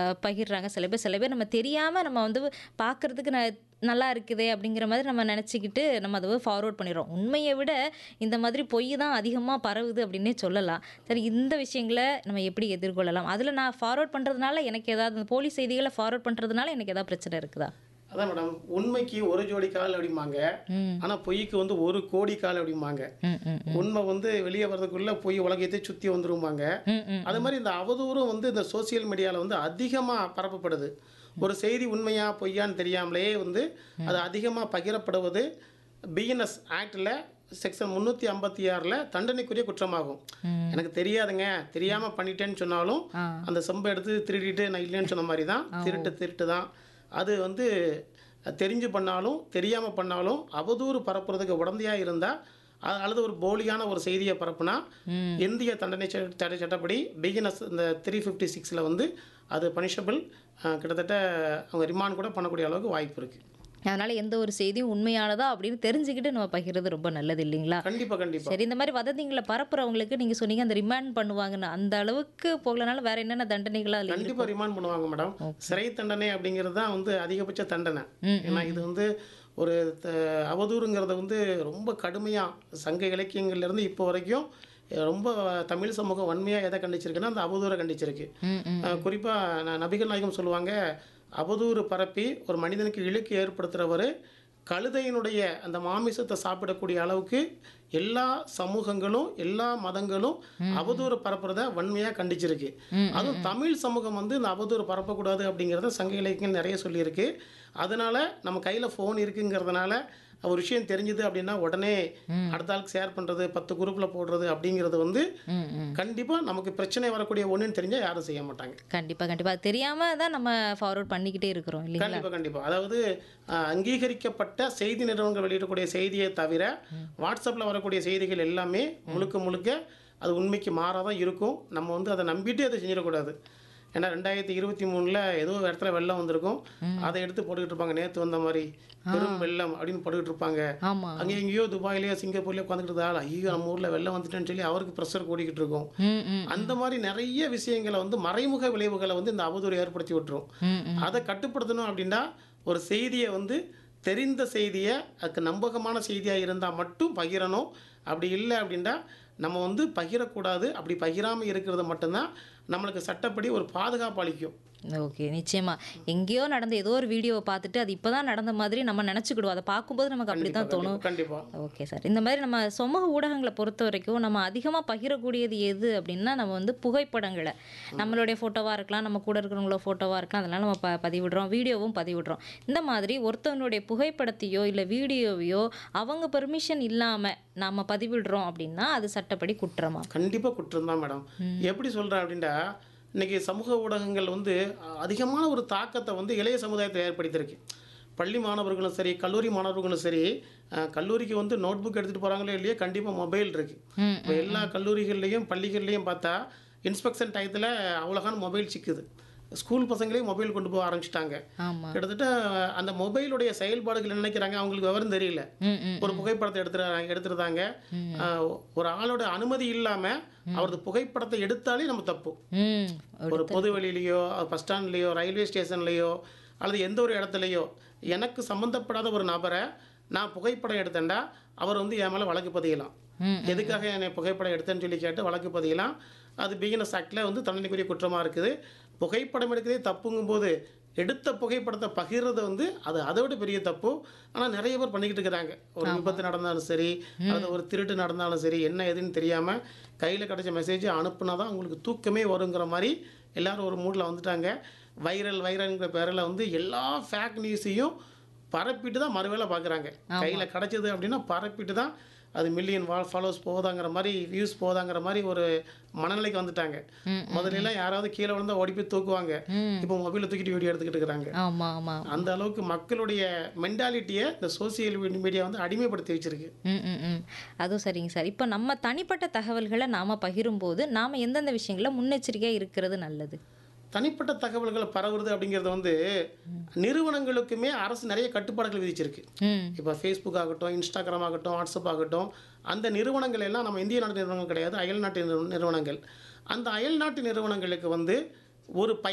பகிர்றாங்க சில பேர் சில பேர் நம்ம தெரியாமல் நம்ம வந்து பார்க்குறதுக்கு ந நல்லா இருக்குதே அப்படிங்கிற மாதிரி நம்ம நினச்சிக்கிட்டு நம்ம அதை ஃபார்வர்ட் பண்ணிடுறோம் உண்மையை விட இந்த மாதிரி பொய் தான் அதிகமாக பரவுது அப்படின்னே சொல்லலாம் சரி இந்த விஷயங்களை நம்ம எப்படி எதிர்கொள்ளலாம் அதில் நான் ஃபார்வர்ட் பண்ணுறதுனால எனக்கு ஏதாவது இந்த போலி செய்திகளை ஃபார்வர்ட் பண்ணுறதுனால எனக்கு ஏதாவது பிரச்சனை இருக்குதா அதான் மேடம் உண்மைக்கு ஒரு ஜோடி கால் அப்படிம்பாங்க ம் ஆனா பொய்க்கு வந்து ஒரு கோடி கால் அப்படிம்பாங்க ம் ம் உண்மை வந்து வெளியே வர்றதுக்குள்ள பொய் உலகத்தை சுத்தி வந்துருவாங்க ம் ம் அது மாதிரி இந்த அவதூறும் வந்து இந்த சோசியல் மீடியாவில் வந்து அதிகமாக பரப்பப்படுது ஒரு செய்தி உண்மையா பொய்யான்னு தெரியாமலே வந்து அது அதிகமாக பகிரப்படுவது பிஎன்எஸ் ஆக்டில் செக்ஷன் முந்நூற்றி ஐம்பத்தி ஆறில் தண்டனைக்குரிய குற்றமாகும் ம். எனக்கு தெரியாதுங்க தெரியாமல் பண்ணிட்டேன்னு சொன்னாலும் ஆ அந்த செம்பை எடுத்து திருடிட்டு நான் இல்லைன்னு சொன்ன மாதிரி தான் திருட்டு திருட்டு தான் அது வந்து தெரிஞ்சு பண்ணாலும் தெரியாமல் பண்ணாலும் அவதூறு பரப்புறதுக்கு உடந்தையாக இருந்தால் அல்லது ஒரு போலியான ஒரு செய்தியை பரப்புனா ம் இந்திய தண்டனை சட்ட- தடை சட்டப்படி பிகினஸ் இந்த த்ரீ ஃபிஃப்டி சிக்ஸில் வந்து அது பனிஷபிள் கிட்டத்தட்ட அவங்க ரிமாண்ட் கூட பண்ணக்கூடிய அளவுக்கு வாய்ப்பு இருக்குது அதனால எந்த ஒரு செய்தியும் உண்மையானதா அப்படின்னு தெரிஞ்சுக்கிட்டு நம்ம பகிர்றது ரொம்ப நல்லது இல்லைங்களா கண்டிப்பாக கண்டிப்பாக சரி இந்த மாதிரி வதந்திங்களை பரப்புறவங்களுக்கு நீங்க சொன்னீங்க அந்த ரிமாண்ட் பண்ணுவாங்கன்னு அந்த அளவுக்கு போகலனாலும் வேற என்னென்ன தண்டனைகளா அதுல இருக்கு? கண்டிப்பாக ரிமாண்ட் பண்ணுவாங்க மேடம் சிறை தண்டனை அப்படிங்கிறது தான் வந்து அதிகபட்ச தண்டனை ம், ஏன்னா இது வந்து ஒரு த- அவதூறுங்கிறத வந்து ரொம்ப கடுமையாக சங்க இலக்கியங்கள்லேருந்து இப்போ வரைக்கும் ரொம்ப தமிழ் சமூகம் வன்மையாக எதை கண்டிச்சிருக்குன்னா அந்த அவதூறை கண்டிச்சிருக்கு ம் ம் குறிப்பாக நபிகள் நாயகம் சொல்லுவாங்க அவதூறு பரப்பி ஒரு மனிதனுக்கு இழுக்கு ஏற்படுத்துகிறவர் கழுதையினுடைய அந்த மாமிசத்தை சாப்பிடக்கூடிய அளவுக்கு எல்லா சமூகங்களும் எல்லா மதங்களும் அவதூறு பரப்புறத வன்மையாக கண்டிச்சிருக்கு ம், அதுவும் தமிழ் சமூகம் வந்து இந்த அவதூறு பரப்பக்கூடாது அப்படிங்கிறத சங்க இலக்கியங்கள் நிறைய சொல்லியிருக்கு அதனால நம்ம கையில் ஃபோன் இருக்குங்கிறதுனால ஒரு விஷயம் தெரிஞ்சுது அப்படின்னா உடனே அடுத்த ஆளுக்கு ஷேர் பண்ணுறது பத்து குரூப்பில் போடுறது அப்படிங்கிறது வந்து ம் ம் கண்டிப்பாக நமக்கு பிரச்சனை வரக்கூடிய ஒன்றுன்னு தெரிஞ்சால் யாரும் செய்ய மாட்டாங்க கண்டிப்பா கண்டிப்பா அது தெரியாம தான் நம்ம ஃபார்வர்ட் பண்ணிக்கிட்டே இருக்கிறோம் இல்லைங்களா கண்டிப்பாக கண்டிப்பாக அதாவது அஹ், அங்கீகரிக்கப்பட்ட செய்தி நிறுவனங்கள் வெளியிடக்கூடிய செய்தியை தவிர வாட்ஸ்அப்பில் வரக்கூடிய செய்திகள் எல்லாமே முழுக்க முழுக்க அது உண்மைக்கு மாறாக தான் இருக்கும் நம்ம வந்து அதை நம்பிட்டு அதை செஞ்சிடக்கூடாது ஏன்னா ரெண்டாயிரத்தி இருபத்தி மூணில் ஏதோ ஒரு இடத்துல வெள்ளம் வந்திருக்கும் அதை எடுத்து போட்டுக்கிட்டு இருப்பாங்க நேற்று வந்த மாதிரி பெரும் வெள்ளம் அப்படின்னு போட்டுக்கிட்டு இருப்பாங்க ஆமா அங்கே எங்கேயோ துபாயிலேயோ சிங்கப்பூர்லேயோ உட்காந்துக்கிட்டு ஆள் ஐயோ நம்ம ஊரில் வெள்ளம் வந்துட்டேன்னு சொல்லி அவருக்கு ப்ரெஷர் கூடிக்கிட்டு இருக்கும் ம் ம் அந்த மாதிரி நிறைய விஷயங்களை வந்து மறைமுக விளைவுகளை வந்து இந்த அவதூறு ஏற்படுத்தி விட்டுரும் ம் ம் அதை கட்டுப்படுத்தணும் அப்படின்னா ஒரு செய்தியை வந்து தெரிந்த செய்தியை அதுக்கு நம்பகமான செய்தியாக இருந்தால் மட்டும் பகிரணும் அப்படி இல்லை அப்படின்னா நம்ம வந்து பகிரக்கூடாது அப்படி பகிராமல் இருக்கிறது மட்டும்தான் நம்மளுக்கு சட்டப்படி ஒரு பாதுகாப்பு அளிக்கும் ஓகே நிச்சயமா எங்கேயோ நடந்த ஏதோ ஒரு வீடியோவை பார்த்துட்டு அது இப்பதான் நடந்த மாதிரி நம்ம நினைச்சுக்கிடுவோம் அதை பார்க்கும்போது நமக்கு அப்படிதான் தோணும் கண்டிப்பாக ஓகே சார் இந்த மாதிரி நம்ம சமூக ஊடகங்களை பொறுத்த வரைக்கும் நம்ம அதிகமாக பகிரக்கூடியது எது அப்படின்னா நம்ம வந்து புகைப்படங்களை நம்மளுடைய ஃபோட்டோவாக இருக்கலாம் நம்ம கூட இருக்கிறவங்களோட ஃபோட்டோவாக இருக்கலாம் அதெல்லாம் நம்ம ப பதிவிடுறோம் வீடியோவும் பதிவிடுறோம் இந்த மாதிரி ஒருத்தவனுடைய புகைப்படத்தையோ இல்லை வீடியோவையோ அவங்க பெர்மிஷன் இல்லாமல் நம்ம பதிவிடுறோம் அப்படின்னா அது சட்டப்படி குற்றமா கண்டிப்பாக குற்றம் தான் மேடம் எப்படி சொல்கிறேன் அப்படின்னா இன்னைக்கு சமூக ஊடகங்கள் வந்து அஹ், அதிகமான ஒரு தாக்கத்தை வந்து இளைய சமுதாயத்தை ஏற்படுத்தியிருக்கு பள்ளி மாணவர்களும் சரி கல்லூரி மாணவர்களும் சரி அஹ், கல்லூரிக்கு வந்து நோட் புக் எடுத்துகிட்டு போகிறாங்களோ இல்லையோ கண்டிப்பாக மொபைல் இருக்குது ம் இப்போ எல்லா கல்லூரிகள்லையும் பள்ளிகள்லையும் பார்த்தா இன்ஸ்பெக்ஷன் டயத்தில் அவ்வளோகான மொபைல் சிக்குது ஸ்கூல் பசங்களையும் மொபைல் கொண்டு போக ஆரம்பிச்சிட்டாங்க ஆமாம் கிட்டத்தட்ட அந்த மொபைலுடைய செயல்பாடுகள் என்ன நினைக்கிறாங்க அவங்களுக்கு விவரம் தெரியல ம் ம் ஒரு புகைப்படத்தை எடுத்துறாங்க எடுத்துருந்தாங்க ஆஹ் ஒரு ஆளோட அனுமதி இல்லாமல் அவரது புகைப்படத்தை எடுத்தாலே நம்ம தப்பு ம் ஒரு பொது வெளியிலையோ பஸ் ஸ்டாண்ட்லேயோ ரயில்வே ஸ்டேஷன்லேயோ அல்லது எந்த ஒரு இடத்துலையோ எனக்கு சம்மந்தப்படாத ஒரு நபரை நான் புகைப்படம் எடுத்தேன்டா அவர் வந்து என் மேலே வழக்கு பதியலாம் ம் எதுக்காக என்னை புகைப்படம் எடுத்தேன்னு சொல்லி கேட்டு வழக்கு பதியலாம் அது பிகினஸ் ஆக்டில் வந்து தண்டனைக்குரிய குற்றமாக இருக்குது புகைப்படம் எடுக்கிறதே தப்புங்கும்போது எடுத்த புகைப்படத்தை பகிர்றது வந்து அது அதை விட பெரிய தப்பு ஆனால் நிறைய பேர் பண்ணிக்கிட்டு இருக்கிறாங்க ஒரு விபத்து நடந்தாலும் சரி அல்லது ஒரு திருட்டு நடந்தாலும் சரி என்ன எதுன்னு தெரியாமல் கையில் கிடைச்ச மெசேஜ் அனுப்புனா தான் உங்களுக்கு தூக்கமே வருங்கிற மாதிரி எல்லாரும் ஒரு மூடில் வந்துட்டாங்க வைரல் வைரல்ங்கிற பேரில் வந்து எல்லா ஃபேக் நியூஸையும் பரப்பிட்டு தான் மறுவேளை பார்க்குறாங்க கையில் கிடச்சிது அப்படின்னா பரப்பிட்டு தான் அது மில்லியன் வா ஃபாலோஸ் போதாங்கிற மாதிரி வியூஸ் போதாங்கிற மாதிரி ஒரு மனநிலைக்கு வந்துட்டாங்க ம், முதல்ல எல்லாம் யாராவது கீழே விழுந்தா ஓடி போய் தூக்குவாங்க ம் இப்போ மொபைலில் தூக்கிட்டு வீடியோ எடுத்துக்கிட்டு இருக்கிறாங்க ஆமாம் ஆமாம் அந்த அளவுக்கு மக்களுடைய மென்டாலிட்டியை இந்த சோசியல் மீடியா வந்து அடிமைப்படுத்தி வச்சிருக்கு ம் ம் ம் அதுவும் சரிங்க சார் இப்போ நம்ம தனிப்பட்ட தகவல்களை நாம் பகிரும்போது நாம் எந்தெந்த விஷயங்கள முன்னெச்சரிக்கையாக இருக்கிறது நல்லது தனிப்பட்ட தகவல்களை பரவுறது அப்படிங்கிறது வந்து நிறுவனங்களுக்குமே அரசு நிறைய கட்டுப்பாடுகள் விதிச்சிருக்கு ம் இப்போ ஃபேஸ்புக் ஆகட்டும் இன்ஸ்டாகிராம் ஆகட்டும் வாட்ஸ்அப் ஆகட்டும் அந்த நிறுவனங்கள் எல்லாம் நம்ம இந்திய நாட்டு நிறுவனங்கள் கிடையாது அயல் நாட்டு நிறுவ- நிறுவனங்கள் அந்த அயல் நாட்டு நிறுவனங்களுக்கு வந்து ஒரு பை